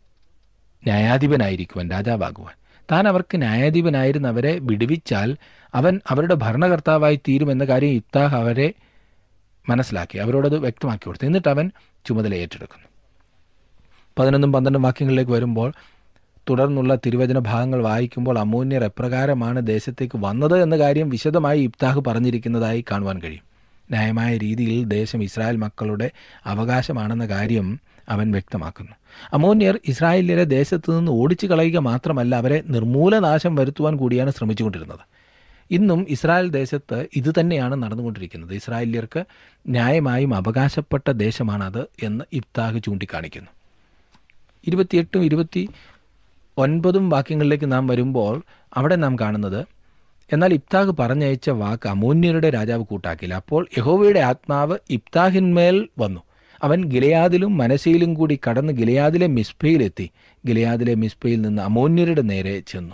ന്യായാധിപനായിരിക്കുവാൻ രാജാവാകുവാൻ താൻ അവർക്ക് ന്യായാധിപനായിരുന്ന അവരെ വിടുവിച്ചാൽ അവൻ അവരുടെ ഭരണകർത്താവായി തീരുമെന്ന കാര്യം ഇത്താഹ് അവരെ മനസ്സിലാക്കി അവരോടത് വ്യക്തമാക്കി കൊടുത്തു എന്നിട്ട് അവൻ ചുമതല ഏറ്റെടുക്കുന്നു പതിനൊന്നും പന്ത്രണ്ടും വാക്യങ്ങളിലേക്ക് വരുമ്പോൾ തുടർന്നുള്ള തിരുവചന ഭാഗങ്ങൾ വായിക്കുമ്പോൾ അമൂന്യർ എപ്രകാരമാണ് ദേശത്തേക്ക് വന്നത് എന്ന കാര്യം വിശദമായി ഇബ്താഹ് പറഞ്ഞിരിക്കുന്നതായി കാണുവാൻ കഴിയും ന്യായമായ രീതിയിൽ ദേശം ഇസ്രായേൽ മക്കളുടെ അവകാശമാണെന്ന കാര്യം അവൻ വ്യക്തമാക്കുന്നു അമോന്യർ ഇസ്രായേലിയരെ ദേശത്തു നിന്ന് ഓടിച്ചു കളയുക മാത്രമല്ല അവരെ നിർമൂലനാശം വരുത്തുവാൻ കൂടിയാണ് ശ്രമിച്ചുകൊണ്ടിരുന്നത് ഇന്നും ഇസ്രായേൽ ദേശത്ത് ഇത് തന്നെയാണ് നടന്നുകൊണ്ടിരിക്കുന്നത് ഇസ്രായേലിയർക്ക് ന്യായമായും അവകാശപ്പെട്ട ദേശമാണത് എന്ന് ഇബ്താഹ് ചൂണ്ടിക്കാണിക്കുന്നു ഇരുപത്തിയെട്ടും ഇരുപത്തി ഒൻപതും വാക്യങ്ങളിലേക്ക് നാം വരുമ്പോൾ അവിടെ നാം കാണുന്നത് എന്നാൽ ഇബ്താഹ് പറഞ്ഞയച്ച വാക്ക് അമോന്യരുടെ രാജാവ് കൂട്ടാക്കില്ല അപ്പോൾ യഹോവയുടെ ആത്മാവ് ഇബ്താഹിന്മേൽ വന്നു അവൻ ഗിലയാദിലും മനശയിലും കൂടി കടന്ന് ഗിലയാദിലെ മിസ്ബയിലെത്തി ഗിലയാദിലെ മിസ്ബയിൽ നിന്ന് അമോന്യരുടെ നേരെ ചെന്നു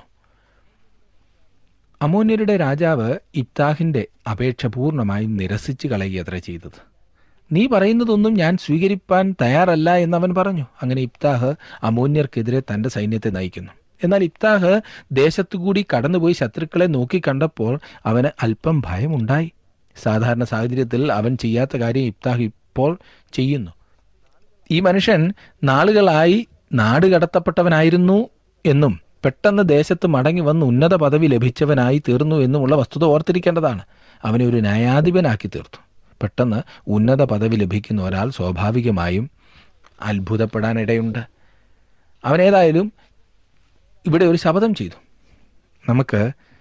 അമോന്യരുടെ രാജാവ് ഇബ്താഹിന്റെ അപേക്ഷ പൂർണ്ണമായും നിരസിച്ചു കളയുകയത്ര ചെയ്തത് നീ പറയുന്നതൊന്നും ഞാൻ സ്വീകരിപ്പാൻ തയ്യാറല്ല എന്നവൻ പറഞ്ഞു അങ്ങനെ ഇബ്താഹ് അമോന്യർക്കെതിരെ തന്റെ സൈന്യത്തെ നയിക്കുന്നു എന്നാൽ ഇബ്താഹ് ദേശത്തുകൂടി കടന്നുപോയി ശത്രുക്കളെ നോക്കി കണ്ടപ്പോൾ അവന് അല്പം ഭയമുണ്ടായി സാധാരണ സാഹചര്യത്തിൽ അവൻ ചെയ്യാത്ത കാര്യം ഇബ്താഹ് ഇപ്പോൾ ചെയ്യുന്നു ഈ മനുഷ്യൻ നാളുകളായി നാട് കടത്തപ്പെട്ടവനായിരുന്നു എന്നും പെട്ടെന്ന് ദേശത്ത് മടങ്ങി വന്ന് ഉന്നത പദവി ലഭിച്ചവനായി തീർന്നു എന്നുമുള്ള വസ്തുത ഓർത്തിരിക്കേണ്ടതാണ് അവനെ ഒരു ന്യായാധിപനാക്കി തീർത്തു പെട്ടെന്ന് ഉന്നത പദവി ലഭിക്കുന്ന ഒരാൾ സ്വാഭാവികമായും അത്ഭുതപ്പെടാനിടയുണ്ട് അവനേതായാലും ഇവിടെ ഒരു ശപഥം ചെയ്തു നമുക്ക്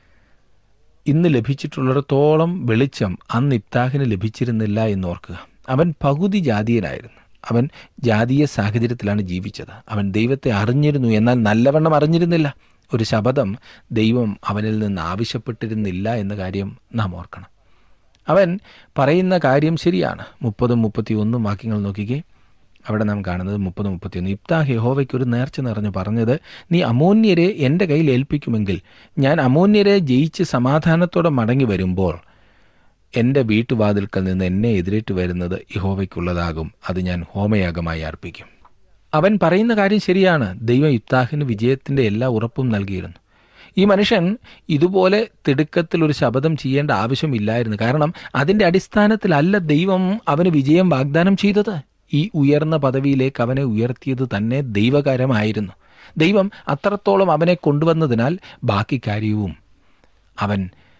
ഇന്ന് ലഭിച്ചിട്ടുള്ളിടത്തോളം വെളിച്ചം അന്ന് ഇബ്താഹിന് ലഭിച്ചിരുന്നില്ല എന്നോർക്കുക അവൻ പകുതി ജാതീയനായിരുന്നു അവൻ ജാതീയ സാഹചര്യത്തിലാണ് ജീവിച്ചത് അവൻ ദൈവത്തെ അറിഞ്ഞിരുന്നു എന്നാൽ നല്ലവണ്ണം അറിഞ്ഞിരുന്നില്ല ഒരു ശപഥം ദൈവം അവനിൽ നിന്ന് ആവശ്യപ്പെട്ടിരുന്നില്ല എന്ന കാര്യം നാം ഓർക്കണം അവൻ പറയുന്ന കാര്യം ശരിയാണ് മുപ്പതും മുപ്പത്തിയൊന്നും വാക്യങ്ങൾ നോക്കിക്കേ അവിടെ നാം കാണുന്നത് മുപ്പത് മുപ്പത്തിയൊന്ന് ഇബ്താഹ് യഹോവയ്ക്ക് ഒരു നേർച്ച നിറഞ്ഞു പറഞ്ഞത് നീ അമോന്യരെ എൻ്റെ കയ്യിൽ ഏൽപ്പിക്കുമെങ്കിൽ ഞാൻ അമോന്യരെ ജയിച്ച് സമാധാനത്തോടെ മടങ്ങി വരുമ്പോൾ എൻ്റെ വീട്ടുവാതിൽക്കൽ നിന്ന് എന്നെ എതിരേറ്റ് വരുന്നത് യഹോവയ്ക്കുള്ളതാകും അത് ഞാൻ ഹോമയാഗമായി അർപ്പിക്കും അവൻ പറയുന്ന കാര്യം ശരിയാണ് ദൈവം ഇബ്താഹിന് വിജയത്തിൻ്റെ എല്ലാ ഉറപ്പും നൽകിയിരുന്നു ഈ മനുഷ്യൻ ഇതുപോലെ തിടുക്കത്തിൽ ഒരു ശപഥം ചെയ്യേണ്ട ആവശ്യമില്ലായിരുന്നു കാരണം അതിൻ്റെ അടിസ്ഥാനത്തിലല്ല ദൈവം അവന് വിജയം വാഗ്ദാനം ചെയ്തത് ഈ ഉയർന്ന പദവിയിലേക്ക് അവനെ ഉയർത്തിയത് തന്നെ ദൈവകരമായിരുന്നു ദൈവം അത്രത്തോളം അവനെ കൊണ്ടുവന്നതിനാൽ ബാക്കി കാര്യവും അവൻ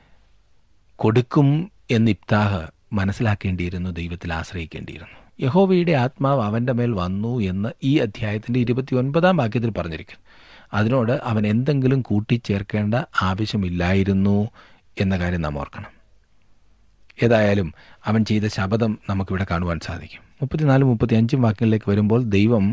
കൊടുക്കും എന്ന് ഇബ്താഹ് മനസ്സിലാക്കേണ്ടിയിരുന്നു ദൈവത്തിൽ ആശ്രയിക്കേണ്ടിയിരുന്നു യഹോവയുടെ ആത്മാവ് അവൻ്റെ മേൽ വന്നു എന്ന് ഈ അധ്യായത്തിൻ്റെ ഇരുപത്തി ഒൻപതാം വാക്യത്തിൽ പറഞ്ഞിരിക്കുന്നു അതിനോട് അവൻ എന്തെങ്കിലും കൂട്ടിച്ചേർക്കേണ്ട ആവശ്യമില്ലായിരുന്നു എന്ന കാര്യം നാം ഓർക്കണം ഏതായാലും അവൻ ചെയ്ത ശപഥം നമുക്കിവിടെ കാണുവാൻ സാധിക്കും മുപ്പത്തിനാല് മുപ്പത്തി അഞ്ചും വാക്യങ്ങളിലേക്ക് വരുമ്പോൾ ദൈവം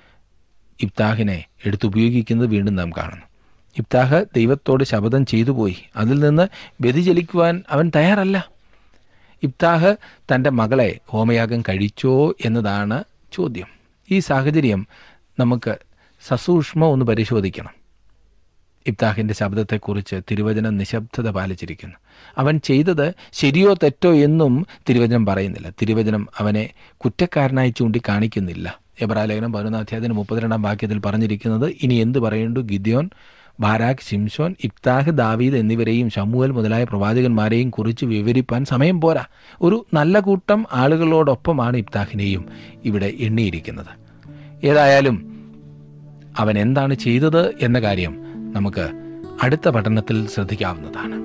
ഇബ്താഹിനെ എടുത്തുപയോഗിക്കുന്നത് വീണ്ടും നാം കാണുന്നു ഇബ്താഹ് ദൈവത്തോട് ശപഥം ചെയ്തു പോയി അതിൽ നിന്ന് വ്യതിചലിക്കുവാൻ അവൻ തയ്യാറല്ല ഇബ്താഹ് തൻ്റെ മകളെ ഹോമയാഗം കഴിച്ചോ എന്നതാണ് ചോദ്യം ഈ സാഹചര്യം നമുക്ക് സസൂക്ഷ്മം ഒന്ന് പരിശോധിക്കണം ഇബ്താഹിൻ്റെ ശബ്ദത്തെക്കുറിച്ച് തിരുവചനം നിശബ്ദത പാലിച്ചിരിക്കുന്നു അവൻ ചെയ്തത് ശരിയോ തെറ്റോ എന്നും തിരുവചനം പറയുന്നില്ല തിരുവചനം അവനെ കുറ്റക്കാരനായി ചൂണ്ടിക്കാണിക്കുന്നില്ല എബ്രാലേഖനം പതിനൊന്നാം അധ്യായത്തിന് മുപ്പത്തിരണ്ടാം വാക്യത്തിൽ പറഞ്ഞിരിക്കുന്നത് ഇനി എന്ത് പറയേണ്ടു ഗിദ്യോൻ ബാരാഖ് ശിംഷോൻ ഇബ്താഹ് ദാവീദ് എന്നിവരെയും ഷമുവൽ മുതലായ പ്രവാചകന്മാരെയും കുറിച്ച് വിവരിപ്പാൻ സമയം പോരാ ഒരു നല്ല കൂട്ടം ആളുകളോടൊപ്പമാണ് ഇബ്താഹിനെയും ഇവിടെ എണ്ണിയിരിക്കുന്നത് ഏതായാലും അവൻ എന്താണ് ചെയ്തത് എന്ന കാര്യം നമുക്ക് അടുത്ത പഠനത്തിൽ ശ്രദ്ധിക്കാവുന്നതാണ്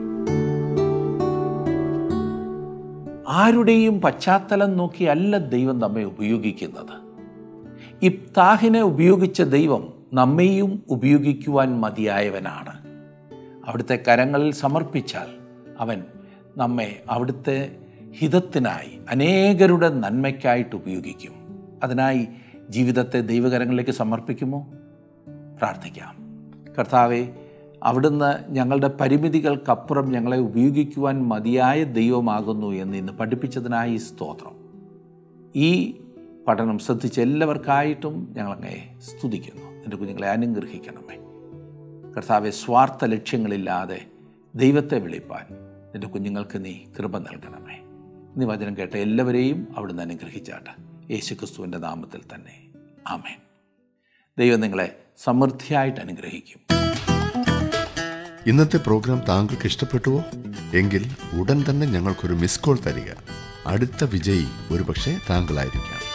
ആരുടെയും പശ്ചാത്തലം നോക്കിയല്ല ദൈവം നമ്മെ ഉപയോഗിക്കുന്നത് ഇബ്താഹിനെ ഉപയോഗിച്ച ദൈവം നമ്മെയും ഉപയോഗിക്കുവാൻ മതിയായവനാണ് അവിടുത്തെ കരങ്ങളിൽ സമർപ്പിച്ചാൽ അവൻ നമ്മെ അവിടുത്തെ ഹിതത്തിനായി അനേകരുടെ നന്മയ്ക്കായിട്ട് ഉപയോഗിക്കും അതിനായി ജീവിതത്തെ ദൈവകരങ്ങളിലേക്ക് സമർപ്പിക്കുമോ പ്രാർത്ഥിക്കാം കർത്താവെ അവിടുന്ന് ഞങ്ങളുടെ പരിമിതികൾക്കപ്പുറം ഞങ്ങളെ ഉപയോഗിക്കുവാൻ മതിയായ ദൈവമാകുന്നു എന്ന് ഇന്ന് പഠിപ്പിച്ചതിനായി സ്തോത്രം ഈ പഠനം ശ്രദ്ധിച്ച എല്ലാവർക്കായിട്ടും ഞങ്ങളങ്ങെ സ്തുതിക്കുന്നു എൻ്റെ കുഞ്ഞുങ്ങളെ അനുഗ്രഹിക്കണമേ കർത്താവെ സ്വാർത്ഥ ലക്ഷ്യങ്ങളില്ലാതെ ദൈവത്തെ വിളിപ്പാൻ എൻ്റെ കുഞ്ഞുങ്ങൾക്ക് നീ കൃപ നൽകണമേ നീ വചനം കേട്ട എല്ലാവരെയും അവിടുന്ന് അനുഗ്രഹിച്ചാട്ട് യേശു ക്രിസ്തുവിൻ്റെ നാമത്തിൽ തന്നെ ആമേൻ ദൈവം നിങ്ങളെ സമൃദ്ധിയായിട്ട് അനുഗ്രഹിക്കും ഇന്നത്തെ പ്രോഗ്രാം താങ്കൾക്ക് ഇഷ്ടപ്പെട്ടുവോ എങ്കിൽ ഉടൻ തന്നെ ഞങ്ങൾക്കൊരു മിസ് കോൾ തരിക അടുത്ത വിജയി ഒരുപക്ഷെ താങ്കളായിരിക്കാം